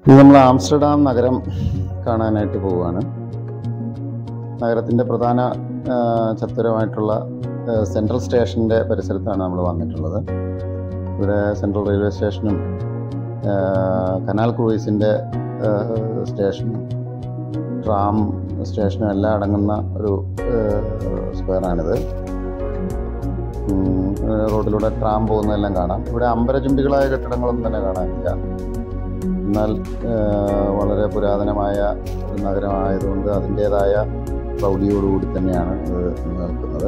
ഇത് നമ്മൾ ആംസ്റ്റർഡാം നഗരം കാണാനായിട്ട് പോവുകയാണ് നഗരത്തിൻ്റെ പ്രധാന ആ, ചത്തുരമായിട്ടുള്ള ആ, സെൻട്രൽ സ്റ്റേഷൻ്റെ പരിസരത്താണ് നമ്മൾ വന്നിട്ടുള്ളത് ഇവിടെ സെൻട്രൽ റെയിൽവേ സ്റ്റേഷനും ആ, കനാൽ ക്രൂയിസിൻ്റെ ആ, സ്റ്റേഷനും ട്രാം സ്റ്റേഷനും എല്ലാം അടങ്ങുന്ന ഒരു ആ, സ്ക്വയറാണിത് ഉം, ആ, റോഡിലൂടെ ട്രാം പോകുന്നതെല്ലാം കാണാം ഇവിടെ അമ്പരചുംബികളായ കെട്ടിടങ്ങളൊന്നും തന്നെ കാണാനില്ല എന്നാൽ ആ, വളരെ പുരാതനമായ ഒരു നഗരമായതുകൊണ്ട് അതിൻ്റേതായ പ്രൗഢിയോടുകൂടി തന്നെയാണ് ഇത് നിലനിൽക്കുന്നത്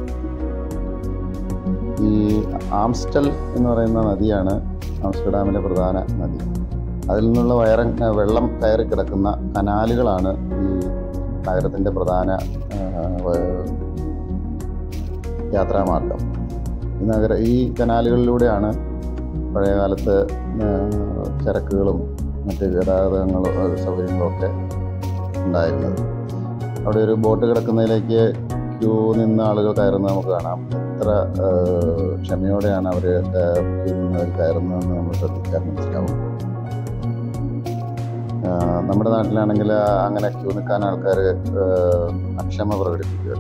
ഈ ആംസ്റ്റൽ എന്ന് പറയുന്ന നദിയാണ് ആംസ്റ്റർഡാമിലെ പ്രധാന നദി അതിൽ നിന്നുള്ള വയറ വെള്ളം കയറി കിടക്കുന്ന കനാലുകളാണ് ഈ നഗരത്തിൻ്റെ പ്രധാന ആ, വ- യാത്രാമാർഗം ഈ നഗര ഈ കനാലുകളിലൂടെയാണ് പഴയകാലത്ത് ആ, ചരക്കുകളും മറ്റ് ഗതാഗതങ്ങളും ആ, സൗകര്യങ്ങളും ഒക്കെ ഉണ്ടായിരുന്നത് അവിടെ ഒരു ബോട്ട് കിടക്കുന്നതിലേക്ക് ക്യൂ നിന്ന് ആളുകൾ കയറുന്നത് നമുക്ക് കാണാം എത്ര ആ, ക്ഷമയോടെയാണ് അവർ ക്യൂ നിന്നവർ കയറുന്നതെന്ന് നമ്മൾ ശ്രദ്ധിച്ചാൽ മനസ്സിലാവും ആ, നമ്മുടെ നാട്ടിലാണെങ്കിൽ അങ്ങനെ ക്യൂ നിൽക്കാൻ ആൾക്കാർ അക്ഷമ പ്രകടിപ്പിക്കുമല്ലോ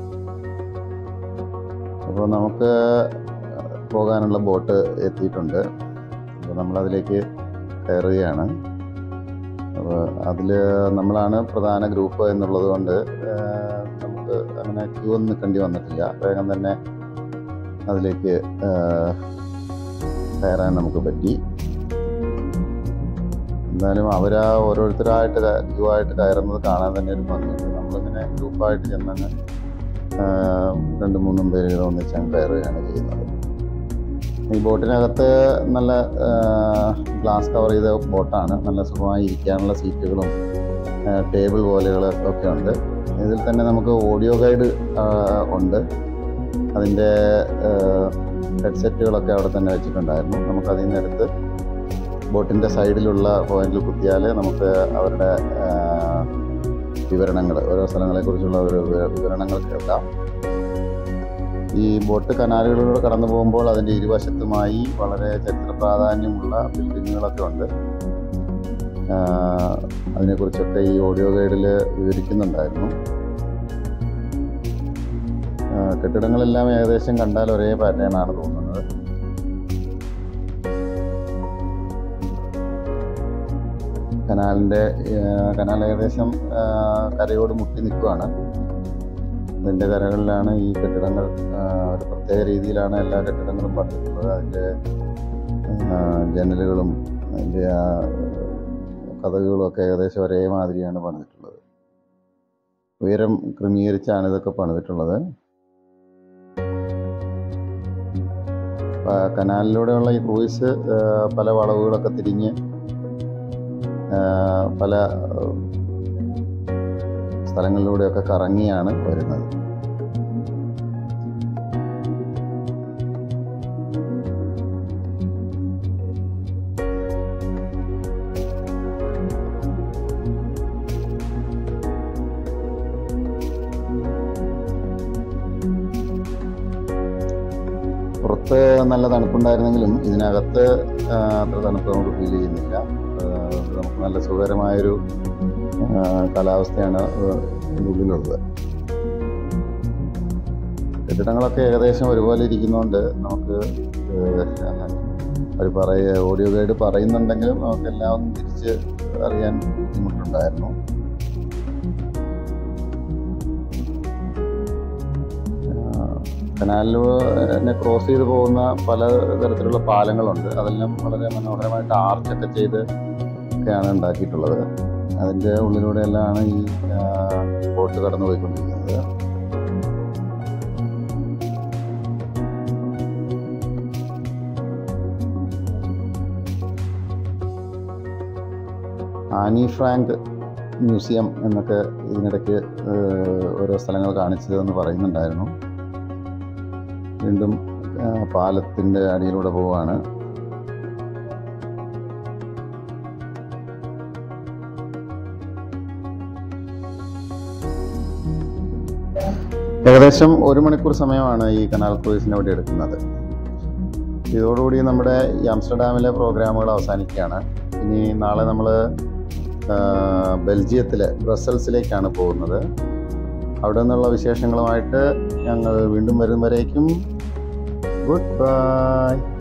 അപ്പോൾ നമുക്ക് പോകാനുള്ള ബോട്ട് എത്തിയിട്ടുണ്ട് അപ്പോൾ നമ്മളതിലേക്ക് കയറുകയാണ് അപ്പോൾ അതിൽ നമ്മളാണ് പ്രധാന ഗ്രൂപ്പ് എന്നുള്ളത് കൊണ്ട് ആ, നമുക്ക് അങ്ങനെ ക്യൂ ഒന്നും നിൽക്കേണ്ടി വന്നിട്ടില്ല വേഗം തന്നെ അതിലേക്ക് ആ, കയറാൻ നമുക്ക് പറ്റി എന്തായാലും അവരാ ഓരോരുത്തരായിട്ട് ക്യൂ ആയിട്ട് കയറുന്നത് കാണാൻ തന്നെ ഒരു ഭംഗിയുണ്ട് നമ്മളിങ്ങനെ ഗ്രൂപ്പായിട്ട് ചെന്നങ്ങ് ആ, രണ്ട് മൂന്നും പേര് വീതം ഒന്നിച്ച് അങ്ങ് കയറുകയാണ് ചെയ്യുന്നത് ഈ ബോട്ടിനകത്ത് നല്ല ഗ്ലാസ് കവർ ചെയ്ത ബോട്ടാണ് നല്ല സുഖമായി ഇരിക്കാനുള്ള സീറ്റുകളും ആ, ടേബിൾ പോലെകൾ ഒക്കെ ഉണ്ട് ഇതിൽ തന്നെ നമുക്ക് ഓഡിയോ ഗൈഡ് ആ, ഉണ്ട് അതിൻ്റെ ഹെഡ്സെറ്റുകളൊക്കെ അവിടെ തന്നെ വെച്ചിട്ടുണ്ടായിരുന്നു നമുക്ക് അതിൽ നിന്ന് എടുത്ത് ബോട്ടിൻ്റെ സൈഡിലുള്ള പോയിന്റിൽ കുത്തിയാൽ നമുക്ക് അവരുടെ വിവരണങ്ങൾ ഓരോ സ്ഥലങ്ങളെക്കുറിച്ചുള്ള ഒരു വിവ- വിവരണങ്ങൾ കേൾക്കാം ഈ ബോട്ട് കനാലുകളിലൂടെ കടന്നു പോകുമ്പോൾ അതിൻ്റെ ഇരുവശത്തുമായി വളരെ ചരിത്ര പ്രാധാന്യമുള്ള ബിൽഡിങ്ങുകളൊക്കെ ഉണ്ട് ആ, അതിനെക്കുറിച്ചൊക്കെ ഈ ഓഡിയോ ഗൈഡിൽ വിവരിക്കുന്നുണ്ടായിരുന്നു ആ, കെട്ടിടങ്ങളെല്ലാം ഏകദേശം കണ്ടാൽ ഒരേ പാറ്റേൺ ആണ് തോന്നുന്നത് കനാലിൻ്റെ കനാൽ ഏകദേശം ആ, കരയോട് മുട്ടി നിൽക്കുകയാണ് അതിൻ്റെ കരകളിലാണ് ഈ കെട്ടിടങ്ങൾ ആ, ഒരു പ്രത്യേക രീതിയിലാണ് എല്ലാ കെട്ടിടങ്ങളും പണിതിട്ടുള്ളത് അതിൻ്റെ ആ, ജനലുകളും അതിൻ്റെ ആ കഥകുകളും ഒക്കെ ഏകദേശം ഒരേ മാതിരിയാണ് പണിതിട്ടുള്ളത് ഉയരം ക്രമീകരിച്ചാണ് ഇതൊക്കെ പണിതിട്ടുള്ളത് ആ, കനാലിലൂടെയുള്ള ഈ ക്രൂയിസ് ആ, പല വളവുകളൊക്കെ തിരിഞ്ഞ് ആ, പല ആ, സ്ഥലങ്ങളിലൂടെയൊക്കെ കറങ്ങിയാണ് വരുന്നത് പുറത്ത് നല്ല തണുപ്പുണ്ടായിരുന്നെങ്കിലും ഇതിനകത്ത് ആ, അത്ര തണുപ്പ് നമുക്ക് ഫീൽ ചെയ്യുന്നില്ല ആ, നമുക്ക് നല്ല സുഖകരമായൊരു ആ, കാലാവസ്ഥയാണ് ആ, ഇതിൻ്റെ ഉള്ളിലുള്ളത് കെട്ടിടങ്ങളൊക്കെ ഏകദേശം ഒരുപോലെ ഇരിക്കുന്നതുകൊണ്ട് നമുക്ക് അവർ പറയ ഓഡിയോ ഗൈഡ് പറയുന്നുണ്ടെങ്കിലും നമുക്ക് എല്ലാം ഒന്ന് തിരിച്ച് അറിയാൻ ബുദ്ധിമുട്ടുണ്ടായിരുന്നു കനാലിനെ ക്രോസ് ചെയ്ത് പോകുന്ന പല തരത്തിലുള്ള പാലങ്ങളുണ്ട് അതെല്ലാം വളരെ മനോഹരമായിട്ട് ആർച്ചൊക്കെ ചെയ്ത് ഒക്കെയാണ് ഉണ്ടാക്കിയിട്ടുള്ളത് അതിൻ്റെ ഉള്ളിലൂടെയെല്ലാമാണ് ഈ ആ, ബോട്ട് കടന്നു പോയിക്കൊണ്ടിരിക്കുന്നത് ആനി ഫ്രാങ്ക് മ്യൂസിയം എന്നൊക്കെ ഇതിനിടയ്ക്ക് ഏഹ്, ഓരോ സ്ഥലങ്ങൾ കാണിച്ചതെന്ന് പറയുന്നുണ്ടായിരുന്നു വീണ്ടും ആ, പാലത്തിൻ്റെ അടിയിലൂടെ പോവാണ് ഏകദേശം ഒരു മണിക്കൂർ സമയമാണ് ഈ കനാൽ ക്രൂയിസിന് വേണ്ടി എടുക്കുന്നത് ഇതോടുകൂടി നമ്മുടെ ഈ ആംസ്റ്റർഡാമിലെ പ്രോഗ്രാമുകൾ അവസാനിക്കുകയാണ് ഇനി നാളെ നമ്മൾ ബെൽജിയത്തിലെ ബ്രസൽസിലേക്കാണ് പോകുന്നത് അവിടെ നിന്നുള്ള വിശേഷങ്ങളുമായിട്ട് ഞങ്ങൾ വീണ്ടും വരുന്നവരേക്കും ഗുഡ് ബൈ